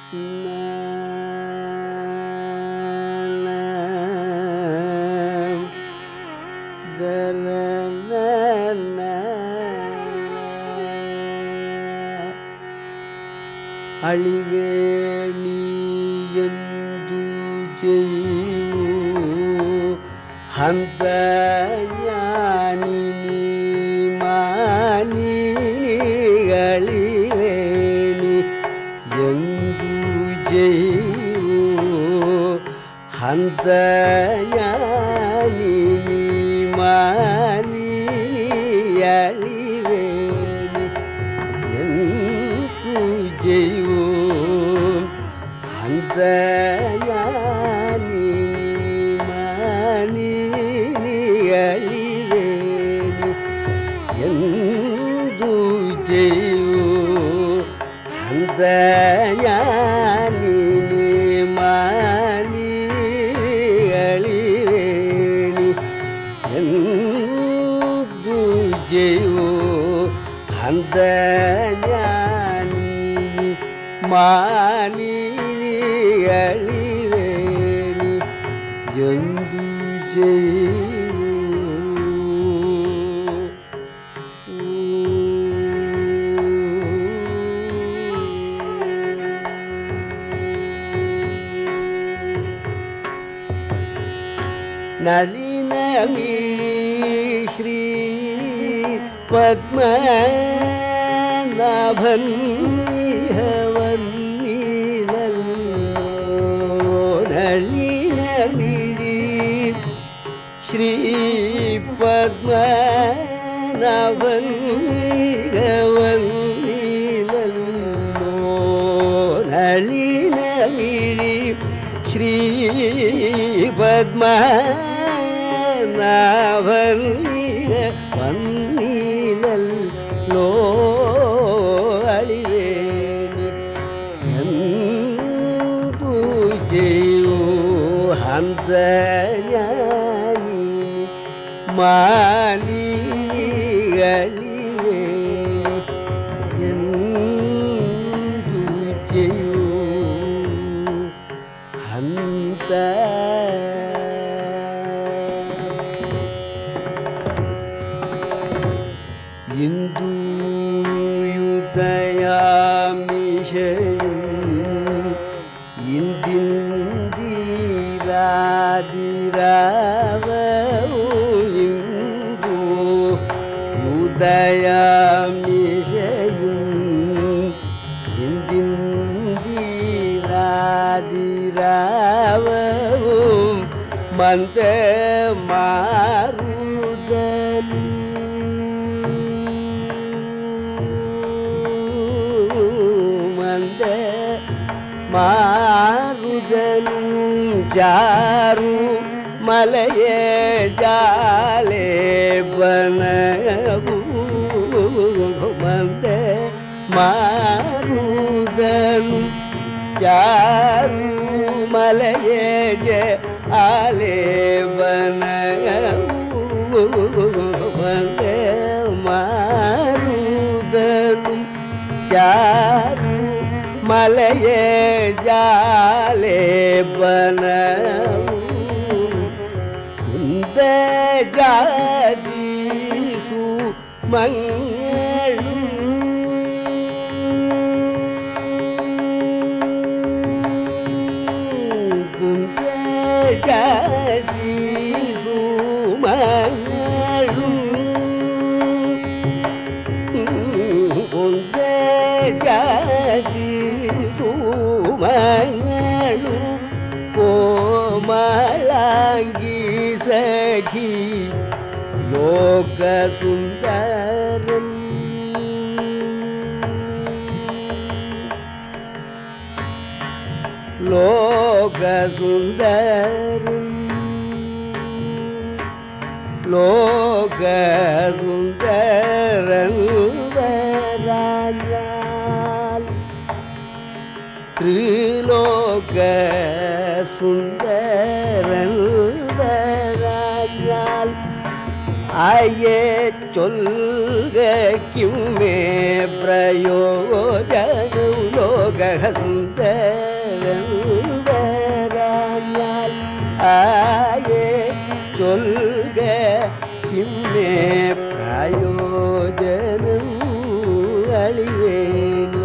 ಅಳಿವೆ ನೀಯಂದು ಜೈವು ಹಂತ ಜ್ಞಾನಿ ಮಾನಿ ಅಳಿವೆ ನೀ ಎಂದು ಜೈವು ಹಂತ ಜ್ಞಾನಿ ಮಾನಿ ಅಳಿವೆ ಎಂತು ಜೈವು ಅಂತ ಜ್ಞಾನಿ ಮಾನಿ ಅಳಿವೇಣಿ ಎಂದು ಜೈವು ಅಂತ ಜ್ಞಾನಿ ಮಾನಿ ಅಳಿವೇಣಿ ಎಂದು ಜೈವು ಅಂತ ಜ್ಞಾನಿ ಮಾನಿ ಅಳಿವೇಣಿ ಎಂದು ಜೈವು ನಳಿನ ಮಿಳಿ ಶ್ರೀ ಪದ್ಮನಾಭನ್ನಿಹವನ್ನಿಲಲ್ಲೋ ನಳಿನ ಮಿಳಿ ಶ್ರೀ ಪದ್ಮನಾಭನ್ನಿಹವನ್ನಿಲಲ್ಲೋ ನಳಿನ ಮಿಳಿ ಶ್ರೀ പത്മനാഭനിയ വന്നിലല്ലോ അളിവേണി എന്തു ചെയ്യൂ ഹന്ത ഞാനി മാനി അളിവേണി എന്തു ചെയ്യൂ ಹಂತ ಇಂದು ಯುದಯಾಮಿಷಯು ಇಂದಿಂದಿರಾದಿರಾವವು ಇಂದು ಉದಯಾಮಿಷಯು ഇന്ദിരാതിരാവവും മന്ദ മാറുതലും മന്ദ മാറുതലും ചാരു മലയെ ജാലേ ബനവു മന്ദ മാറുതലും ചാരു മലയെ ആലേവന മാറുതലും ചാരു മലയെ ജാലേവന കുന്ദ ജാതീസു മങ്ങളും കുന്തജാതീസു മങ്ങളും കുന്തജാതീസു മങ്ങളും കോമളാംഗി സഖി ലോകസുന്ദരൻ ലോകസുന്ദരൻ ലോകസുന്ദരൻ വരാഞ്ഞാൽ ത്രിലോക സുന്ദരൻ വരാഞ്ഞാൽ ആയെ ചൊൽകുമേ പ്രയോജനം ലോക சுந்தரராயால் ஆயே சொல்க கிம்மே பிரயோஜனம் அழிவேணி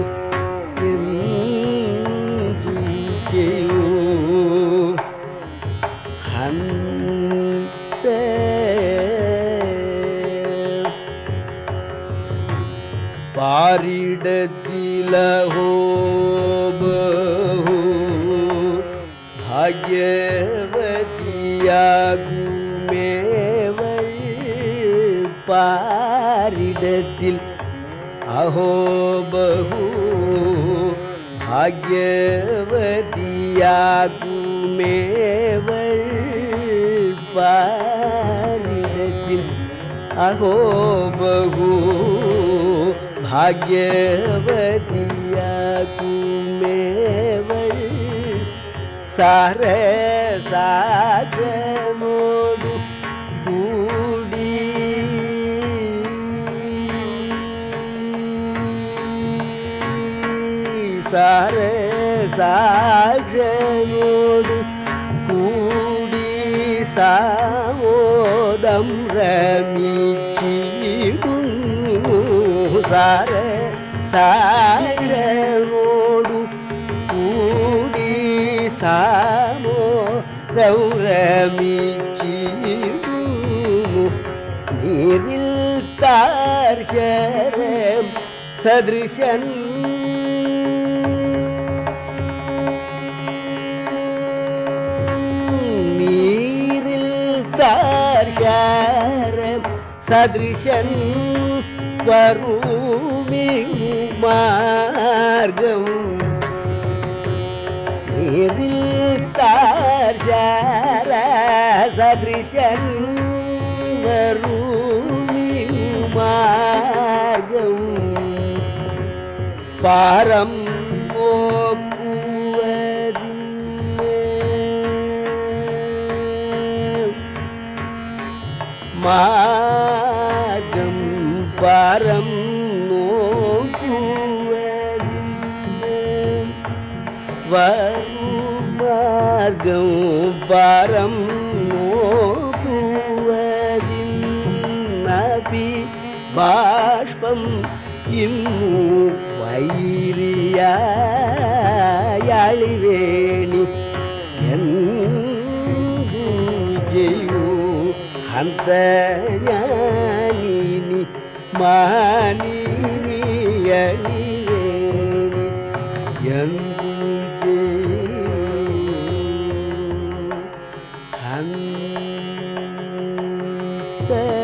என்று செய்யൂ ஹந்த பாரிடத்திலஹோபஹு பாக்யவதியாகுமேவள் பாரிடத்தில் அஹோபஹு பாக்யவதியாகுமேவள் பாரிடத்தில் அகோபகு பாக்யவதியாகுமேவள் சார சாகமோடு கூடி சார சாகமோடு கூடி சாமோதம் ரமிச்சிடும் சார சாஷனோடு கூடி சாமோதம் ரமிச்சிடும் நீரில் தார்ஷரம் சதிருஷன் நீரில் தார்ஷரம் சதிருஷன் வருமிகு மார்க்கம் நீரில் தார்ஷர சதிருஷன் வருமிகு மார்க்கம் பாரம் போக்குவதில்லை மார்க்கம் பாரம் நோக்குவதில்லை வரும் மார்க்கம் பாரம் நோக்குவதின் பாஷ்பம் இன்னும் வைரியாழிவேணி ಎಂದು ಜೆಯು ಹಂತ ಜ್ಞಾನಿನಿ ಮಾನಿನಿ ಅಳಿವೇಣಿ ಎಂದು ಜೆಯು ಹಂತ